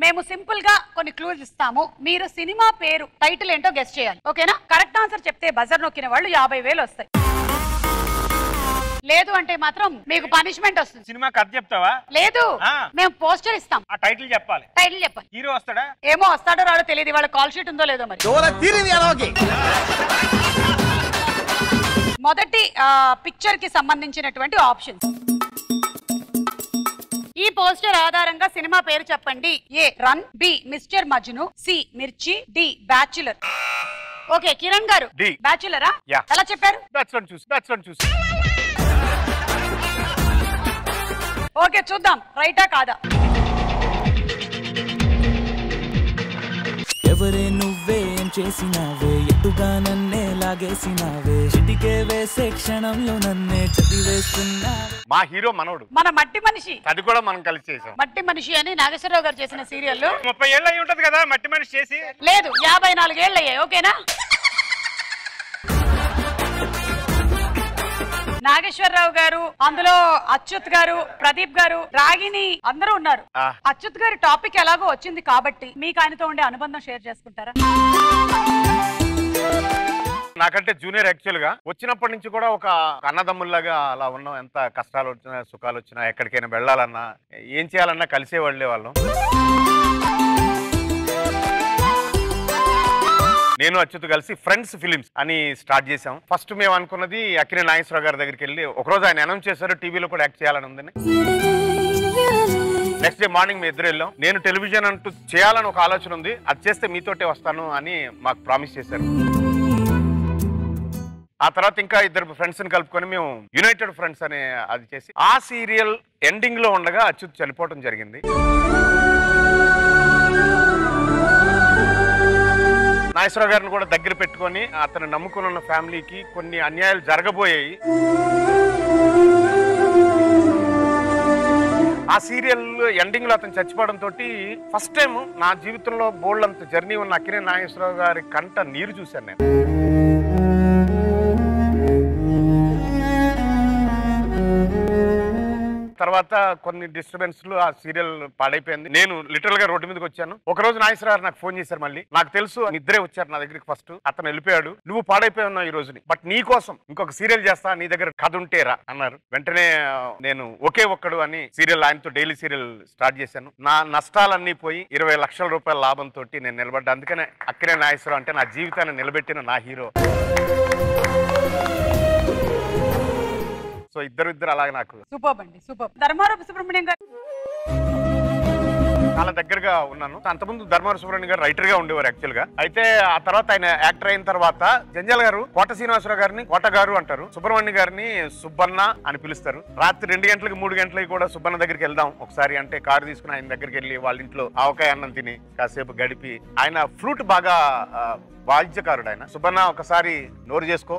మేము సింపుల్ గా కొన్ని క్లూజ్ ఇస్తాము మీరు సినిమా పేరు టైటిల్ ఏంటో గెస్ట్ చేయాలి ఓకేనా కరెక్ట్ ఆన్సర్ చెప్తే బజర్ నొక్కిన వాళ్ళు యాభై వేలు వస్తాయి లేదు అంటే మాత్రం మీకు పనిష్మెంట్ వస్తుంది సినిమా కథ చెప్తావా లేదు ఆ. మేము పోస్టర్ ఇస్తాం ఆ టైటిల్ చెప్పాలి టైటిల్ చెప్పండి హీరో వస్తాడా ఏమో వస్తాడో రాడో తెలియదు వాళ్ళ కాల్ షీట్ ఉందో లేదో మరి మొదటి పిక్చర్ కి సంబంధించినటువంటి ఆప్షన్స్ ఈ పోస్టర్ ఆధారంగా సినిమా పేరు చెప్పండి A Run B Mister Majnu C Mirchi D Bachelor okay Kiran గారు D. బ్యాచులరా Yeah. ఎలా చెప్పారు బ్యాట్స్ వన్ చూసి బ్యాట్స్ వన్ చూసి ఓకే చూద్దాం రైటా కాదా ఎవరే నువ్వే ఏం చేసినావే ఎటుగా నన్నే లాగేసినావే చిటికే వేసే క్షణంలో నన్నే చదివేస్తున్నావే మా హీరో మనోడు మన మట్టి మనిషి అది కూడా మనం కలిసి చేసాం మట్టి మనిషి అని నాగేశ్వరరావు గారు చేసిన సీరియల్ ముప్పై ఏళ్ళు అయి ఉంటది కదా మట్టి మనిషి చేసి లేదు యాభై నాలుగేళ్ళు అయ్యాయి ఓకేనా నాగేశ్వరరావు గారు అందులో అచ్యుత్ గారు ప్రదీప్ గారు రాగిని అందరూ ఉన్నారు ఆ. అచ్యుత్ గారి టాపిక్ ఎలాగో వచ్చింది కాబట్టి మీకు ఆయనతో ఉండే అనుబంధం షేర్ చేసుకుంటారా నాకంటే జూనియర్ యాక్చువల్ గా వచ్చినప్పటి నుంచి కూడా ఒక అన్నదమ్ముల్లాగా అలా ఉన్నాం ఎంత కష్టాలు వచ్చినా సుఖాలు వచ్చినా ఎక్కడికైనా వెళ్ళాలన్నా ఏం చేయాలన్నా కలిసే వాళ్ళే వాళ్ళం నేను అచ్యుత్ కలిసి ఫ్రెండ్స్ ఫిలిమ్స్ అని స్టార్ట్ చేసాం ఫస్ట్ మేము అనుకున్నది అక్కినే నాగేశ్వరరావు గారి దగ్గరికి వెళ్ళి ఒకరోజు ఆయన అనౌన్స్ చేశారు టీవీలో కూడా యాక్ట్ చేయాలని ఉందని నెక్స్ట్ డే మార్నింగ్ మేము ఇద్దరు వెళ్ళాం నేను టెలివిజన్ అంటూ చేయాలని ఒక ఆలోచన ఉంది అది చేస్తే మీతోటే వస్తాను అని మాకు ప్రామిస్ చేశారు ఆ తర్వాత ఇంకా ఇద్దరు ఫ్రెండ్స్ ని కలుపుకొని మేము యునైటెడ్ ఫ్రెండ్స్ అనే అది చేసి ఆ సీరియల్ ఎండింగ్ లో ఉండగా అచ్యుత్ చనిపోవడం జరిగింది నాగేశ్వరరావు గారిని కూడా దగ్గర పెట్టుకొని అతను నమ్ముకుని ఉన్న ఫ్యామిలీకి కొన్ని అన్యాయాలు జరగబోయాయి ఆ సీరియల్ ఎండింగ్ లో అతను చచ్చిపోవడం తోటి ఫస్ట్ టైం నా జీవితంలో బోల్డ్ అంత జర్నీ ఉన్న అక్కినే నాగేశ్వరరావు గారి కంట నీరు చూశాను నేను తర్వాత కొన్ని డిస్టర్బెన్స్ లో ఆ సీరియల్ పాడైపోయింది నేను లిటరల్ గా రోడ్డు మీదకి వచ్చాను ఒక రోజు నాగేశ్వరరావు నాకు ఫోన్ చేశారు మళ్ళీ నాకు తెలుసు నిద్రే వచ్చారు నా దగ్గరికి ఫస్ట్ అతను వెళ్ళిపోయాడు నువ్వు పాడైపోయి ఉన్నావు ఈ రోజుని బట్ నీ కోసం ఇంకొక సీరియల్ చేస్తా నీ దగ్గర కథ ఉంటేరా అన్నారు వెంటనే ఆ, నేను ఒకే ఒక్కడు అని సీరియల్ ఆయనతో డైలీ సీరియల్ స్టార్ట్ చేశాను నా నష్టాలన్నీ పోయి ఇరవై లక్షల రూపాయల లాభంతో నేను నిలబడ్డా అందుకనే అక్కడే నాగేశ్వరరావు అంటే నా జీవితాన్ని నిలబెట్టిన నా హీరో సో ఇద్దరు ఇద్దరు అలాగే నాకు సూపర్ అండి సూపర్ ధర్మారూప సుబ్రహ్మణ్యం గారు చాలా దగ్గరగా ఉన్నాను అంతకుముందు ధర్మార సుబ్రహ్మణ్యం గారు రైటర్ గా ఉండేవారు యాక్చువల్ గా అయితే ఆ తర్వాత ఆయన యాక్టర్ అయిన తర్వాత జంజాల గారు కోట శ్రీనివాసరావు గారిని కోట గారు అంటారు సుబ్రహ్మణ్యం గారిని సుబ్బన్న అని పిలుస్తారు రాత్రి రెండు గంటలకు మూడు గంటలకి కూడా సుబ్బన్న దగ్గరికి వెళ్దాం ఒకసారి అంటే కారు తీసుకుని ఆయన దగ్గరికి వెళ్ళి వాళ్ళ ఇంట్లో ఆవకాయ అన్నం తిని కాసేపు గడిపి ఆయన ఫ్లూట్ బాగా ఆ, వాద్యకారుడు ఆయన సుబ్బన్న ఒకసారి నోరు చేసుకో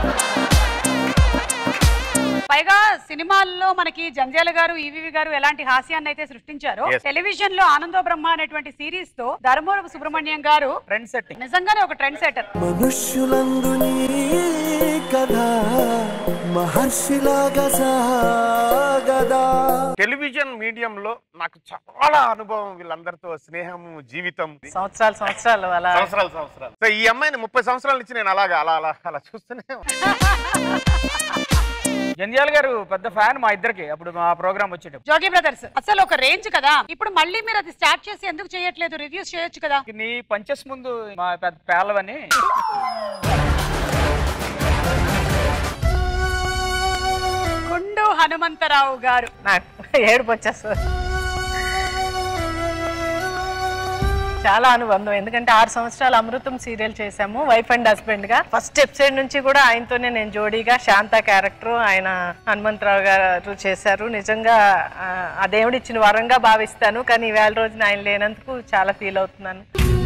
పైగా సినిమాల్లో మనకి జంజాల గారు ఈవీవి గారు ఎలాంటి హాస్యాన్ని అయితే సృష్టించారో Yes. టెలివిజన్ లో ఆనందో బ్రహ్మ అనేటువంటి సిరీస్ తో ధర్మవరపు సుబ్రహ్మణ్యం గారు ఫ్రెండ్ సెట్టింగ్ నిజంగానే ఒక ట్రెండ్ సెటర్ మనుష్యులందు నీ కథ మహర్షిలాగా సాగదా టెలివిజన్ మీడియం లో నాకు చాలా అనుభవం వీళ్ళందరితో స్నేహం జీవితం సంవత్సరాలు సంవత్సరాలు అలా సంవత్సరాలు సంవత్సరాలు సో ఈ అమ్మాయిని ముప్పై సంవత్సరాల నుంచి నేను అలాగా అలా అలా అలా చూస్తూనే ఉన్నా. జంధ్యాల గారు పెద్ద ఫ్యాన్ మా ఇద్దరికి అప్పుడు మా ప్రోగ్రామ్ వచ్చేటప్పుడు జోగి బ్రదర్స్ అసలు ఒక రేంజ్ కదా ఇప్పుడు మళ్ళీ మీరు అది స్టార్ట్ చేసి ఎందుకు చేయట్లేదు రివ్యూస్ చేయొచ్చు కదా నీ పంచెస్ ముందు మా పెద్ద పేలవని గుండు హనుమంతరావు గారు నాకు ఏడుపు వచ్చేస్తుంది చాలా అనుబంధం ఎందుకంటే ఆరు సంవత్సరాలు అమృతం సీరియల్ చేశాము వైఫ్ అండ్ హస్బెండ్ గా ఫస్ట్ ఎపిసోడ్ నుంచి కూడా ఆయనతోనే నేను జోడీగా శాంత క్యారెక్టర్ ఆయన హనుమంతరావు గారు చేశారు నిజంగా ఆ, ఆ దేవుడు ఇచ్చిన వరంగా భావిస్తాను కానీ ఈవేళ రోజున ఆయన లేనందుకు చాలా ఫీల్ అవుతున్నాను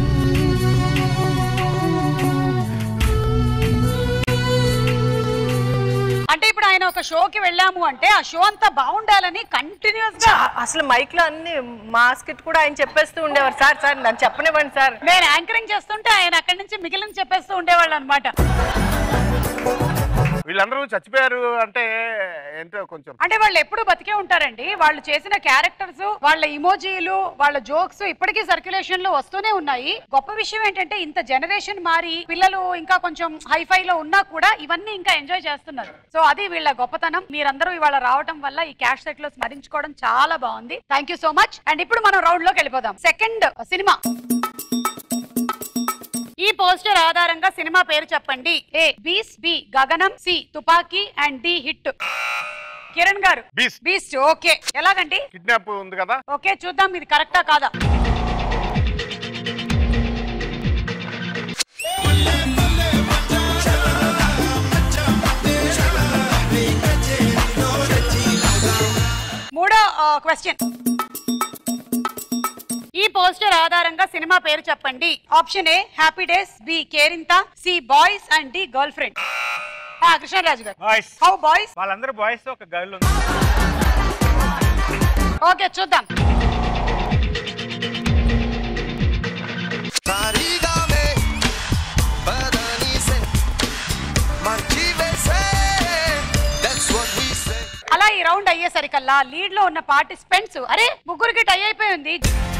అంటే ఇప్పుడు ఆయన ఒక షోకి వెళ్ళాము అంటే ఆ షో అంతా బాగుండాలని కంటిన్యూస్ గా ఆ- అసలు మైక్ లో అన్ని మా స్కిట్ కూడా ఆయన చెప్పేస్తూ ఉండేవారు సార్ సార్ నన్ను చెప్పనివ్వండి సార్ నేను యాంకరింగ్ చేస్తుంటే ఆయన అక్కడి నుంచి మిగిలిన చెప్పేస్తూ ఉండేవాళ్ళు అనమాట వీళ్ళందరూ చచ్చిపోయారు అంటే ఏంటో కొంచెం అంటే వాళ్ళు ఎప్పుడు బతికే ఉంటారండి వాళ్ళు చేసిన క్యారెక్టర్స్ వాళ్ళ ఇమోజీలు వాళ్ళ జోక్స్ ఇప్పటికీ సర్క్యులేషన్ లో వస్తూనే ఉన్నాయి గొప్ప విషయం ఏంటంటే ఇంత జనరేషన్ మారి పిల్లలు ఇంకా కొంచెం హైఫై లో ఉన్నా కూడా ఇవన్నీ ఇంకా ఎంజాయ్ చేస్తున్నారు సో అది వీళ్ళ గొప్పతనం మీరందరూ ఇవాళ రావటం వల్ల ఈ క్యాష్ సెట్ లో స్మరించుకోవడం చాలా బాగుంది thank you so much and ఇప్పుడు మనం రౌండ్ లోకి వెళ్ళిపోదాం సెకండ్ సినిమా ఈ పోస్టర్ ఆధారంగా సినిమా పేరు చెప్పండి ఏ బీస్ బి గగనం సి తుపాకీ అండ్ డి హిట్ కిరణ్ గారు బీస్ బీస్ట్ ఓకే ఎలాగండి కిడ్నాప్ ఉంది కదా ఓకే చూద్దాం ఇది కరెక్టా కాదా మూడో క్వశ్చన్ ఈ పోస్టర్ ఆధారంగా సినిమా పేరు చెప్పండి option A Happy Days B Kerintha C Boys and D Girl Friend Krishnaraju గారు బాయ్స్ హౌ బాయ్స్ వాళ్ళందరూ బాయ్స్ ఒక గర్ల్ ఉంది ఓకే చూద్దాం Sarigame, Padanise, Marchivese, that's what we say. అలా ఈ రౌండ్ అయ్యేసరికల్లా లీడ్ లో ఉన్న పార్టిసిపెంట్స్ అరే ముగ్గురికి టై అయిపోయి ఉంది